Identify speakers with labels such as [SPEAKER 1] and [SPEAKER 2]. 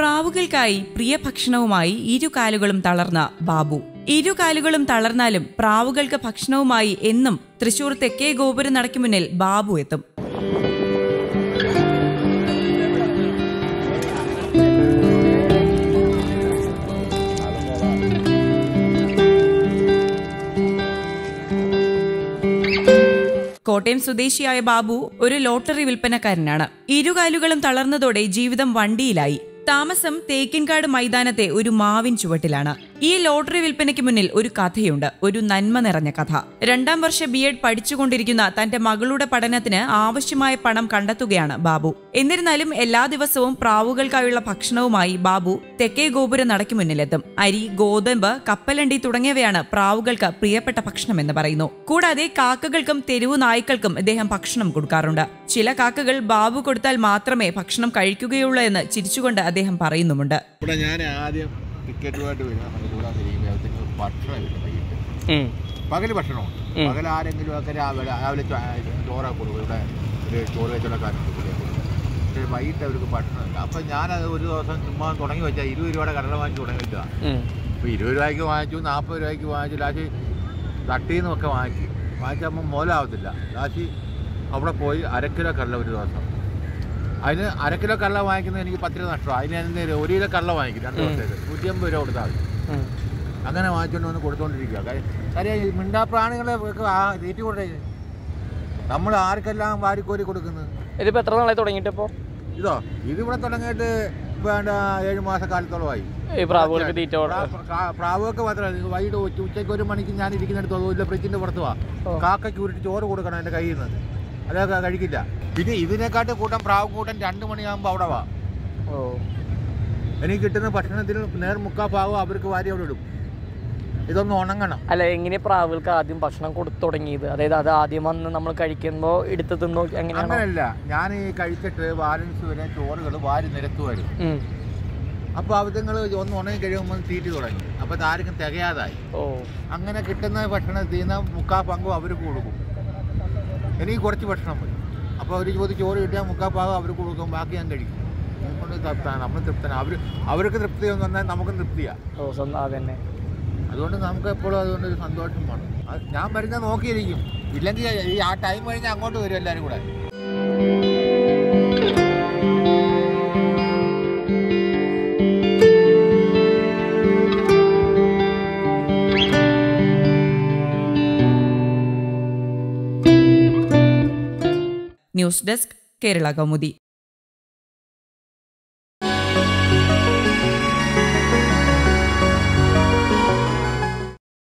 [SPEAKER 1] പ്രാവുകൾക്കായി പ്രിയ ഭക്ഷണവുമായി ഇരു കാലുകളും തളർന്ന ബാബു ഇരു കാലുകളും തളർന്നാലും പ്രാവുകൾക്ക് ഭക്ഷണവുമായി എന്നും തൃശൂർ തെക്കേ ഗോപുരം നടയ്ക്ക് മുന്നിൽ ബാബു എത്തും കോട്ടയം സ്വദേശിയായ ബാബു ഒരു ലോട്ടറി വിൽപ്പനക്കാരനാണ് ഇരുകാലുകളും തളർന്നതോടെ ജീവിതം വണ്ടിയിലായി താമസം തേക്കിൻകാട് മൈതാനത്തെ ഒരു മാവിൻ ചുവട്ടിലാണ് ഈ ലോട്ടറി വിൽപ്പനയ്ക്ക് മുന്നിൽ ഒരു കഥയുണ്ട് ഒരു നന്മ നിറഞ്ഞ കഥ രണ്ടാം വർഷ ബി എഡ് പഠിച്ചുകൊണ്ടിരിക്കുന്ന തന്റെ മകളുടെ പഠനത്തിന് ആവശ്യമായ പണം കണ്ടെത്തുകയാണ് ബാബു എന്നിരുന്നാലും എല്ലാ ദിവസവും പ്രാവുകൾക്കായുള്ള ഭക്ഷണവുമായി ബാബു തെക്കേ ഗോപുര നടയ്ക്ക് മുന്നിലെത്തും അരി ഗോതമ്പ് കപ്പലണ്ടി തുടങ്ങിയവയാണ് പ്രാവുകൾക്ക് പ്രിയപ്പെട്ട ഭക്ഷണമെന്ന് പറയുന്നു കൂടാതെ കാക്കകൾക്കും തെരുവു നായ്ക്കൾക്കും ഇദ്ദേഹം ഭക്ഷണം കൊടുക്കാറുണ്ട് ചില കാക്കകൾ ബാബു കൊടുത്താൽ മാത്രമേ ഭക്ഷണം കഴിക്കുകയുള്ളൂ എന്ന് ചിരിച്ചുകൊണ്ട് അദ്ദേഹം പറയുന്നുമുണ്ട്
[SPEAKER 2] ഇവിടെ ഞാൻ ആദ്യം ടിക്കറ്റുമായിട്ട് വരിക നമ്മൾ കൂടാൻ തിരിക്കുമ്പോഴത്തേക്ക് ഭക്ഷണമില്ല വൈകിട്ട് പകൽ ഭക്ഷണമുണ്ട് പകൽ ആരെങ്കിലും ഒക്കെ രാവിലെ രാവിലെ ചോ- ചോറൊക്കെ കൊടുക്കും ഇവിടെ ഒരു ചോറ് വെച്ചുള്ളക്കാരുണ്ട് ഇവിടെ കൊടുക്കും പക്ഷേ വൈകിട്ട് അവർക്ക് ഭക്ഷണമില്ല അപ്പം ഞാനത് ഒരു ദിവസം ചുമ്മാ തുടങ്ങി വെച്ചാൽ ഇരുപത് രൂപയുടെ കടല വാങ്ങിച്ച് തുടങ്ങി വെച്ചാൽ അപ്പോൾ ഇരുപത് രൂപയ്ക്ക് വാങ്ങിച്ചു നാൽപ്പത് രൂപയ്ക്ക് വാങ്ങിച്ചു ലാസ്റ്റ് തട്ടിയിൽ നിന്നൊക്കെ വാങ്ങിച്ചു വാങ്ങിച്ചപ്പോൾ മുതലാവത്തില്ല ലാസ്റ്റ് അവിടെ പോയി അര കിലോ കടല ഒരു ദിവസം അതിന് അര കിലോ കടല വാങ്ങിക്കുന്നത് എനിക്ക് പത്ത് രൂപ നഷ്ടം അതിന് ഞാൻ എന്ത് ചെയ്യും? ഒരു കിലോ കടല വാങ്ങിക്കും രണ്ട് ദിവസത്തേക്ക് നൂറ്റി അമ്പത് രൂപ കൊടുത്താൽ മതി അങ്ങനെ വാങ്ങിച്ചുകൊണ്ട് വന്ന് കൊടുത്തോണ്ടിരിക്കുക കാര്യം കാര്യം ഈ മിണ്ടാപ്രാണികളെ ഒക്കെ ആ തീറ്റി കൊടുത്തേ നമ്മൾ ആർക്കെല്ലാം വാരിക്കോരി കൊടുക്കുന്നത്
[SPEAKER 3] ഇതിപ്പോ എത്ര നാളായി തുടങ്ങിയിട്ട് ഇപ്പോ
[SPEAKER 2] ഇതോ ഇതിവിടെ തുടങ്ങിയിട്ട് വേണ്ട ഏഴ് മാസ കാലത്തോളമായി
[SPEAKER 3] ഈ പ്രാവുകൾക്ക് തീറ്റ കൊടു-
[SPEAKER 2] പ്രാ- പ്രാ- പ്രാവൊക്കെ മാത്രമല്ല വൈകിട്ട് ഉച്ച ഉച്ചയ്ക്ക് ഒരു മണിക്ക് ഞാൻ ഇരിക്കുന്നിടത്ത് ഇല്ല ഫ്രിഡ്ജിന്റെ പുറത്ത് വാ
[SPEAKER 3] ഓ.
[SPEAKER 2] കാക്കയ്ക്ക് ഉരുട്ടി ചോറ് കൊടുക്കണം എൻ്റെ കയ്യിൽ നിന്ന് അതൊക്കെ കഴിക്കില്ല പിന്നെ ഇതിനെക്കാട്ട് കൂട്ടം പ്രാവ് കൂട്ടം രണ്ട് മണിയാകുമ്പോൾ അവിടെ വാ
[SPEAKER 3] ഓ
[SPEAKER 2] എനിക്ക് കിട്ടുന്ന ഭക്ഷണത്തിൽ നേർ മുക്കാ ഭാഗം അവർക്ക് വാരി അവിടെ ഇടും ഇതൊന്ന് ഉണങ്ങണം
[SPEAKER 3] അല്ല എങ്ങനെ പ്രാവുകൾക്ക് ആദ്യം ഭക്ഷണം കൊടുത്തു തുടങ്ങിയത് അതായത് അത് ആദ്യം വന്ന് നമ്മൾ കഴിക്കുമ്പോ എടുത്ത് തിന്നോ എങ്ങനെയാണോ
[SPEAKER 2] അങ്ങനെയല്ല ഞാൻ ഈ കഴിച്ചിട്ട് ബാലൻസ് വരെ ചോറുകൾ വാരി നിരത്തുമായിരുന്നു
[SPEAKER 3] ഉം.
[SPEAKER 2] അപ്പോൾ അവതങ്ങൾ ഒന്ന് ഉണങ്ങി കഴിയുമ്പോൾ തീറ്റി തുടങ്ങി അപ്പോൾ ആർക്കും തികയാതായി
[SPEAKER 3] ഓ
[SPEAKER 2] അങ്ങനെ കിട്ടുന്ന ഭക്ഷണത്തിൽ നിന്ന് മുക്കാ പങ്കും അവർക്ക് കൊടുക്കും എനിക്ക് കുറച്ച് ഭക്ഷണം മതി അപ്പോൾ അവർ ചോദിച്ച് ചോറ് കിട്ടിയാൽ മുക്കാ ഭാഗം അവർക്ക് കൊടുക്കും ബാക്കി ഞാൻ കഴിക്കും അതുകൊണ്ട് തൃപ്താണ് നമ്മൾ തൃപ്തനാണ് അവർ അവർക്ക് തൃപ്തി എന്ന് പറഞ്ഞാൽ നമുക്കും തൃപ്തിയാണ്
[SPEAKER 3] ഓ സ്വന്തം അതന്നെ
[SPEAKER 2] അതുകൊണ്ട് നമുക്ക് എപ്പോഴും അതുകൊണ്ട് ഒരു സന്തോഷം വേണം അത് ഞാൻ വരുന്നത് നോക്കിയിരിക്കും ഇല്ലെങ്കിൽ ഈ ആ ടൈം കഴിഞ്ഞാൽ അങ്ങോട്ട് വരും എല്ലാവരും കൂടെ
[SPEAKER 1] ന്യൂസ് ഡെസ്ക് കേരള കൗമുദി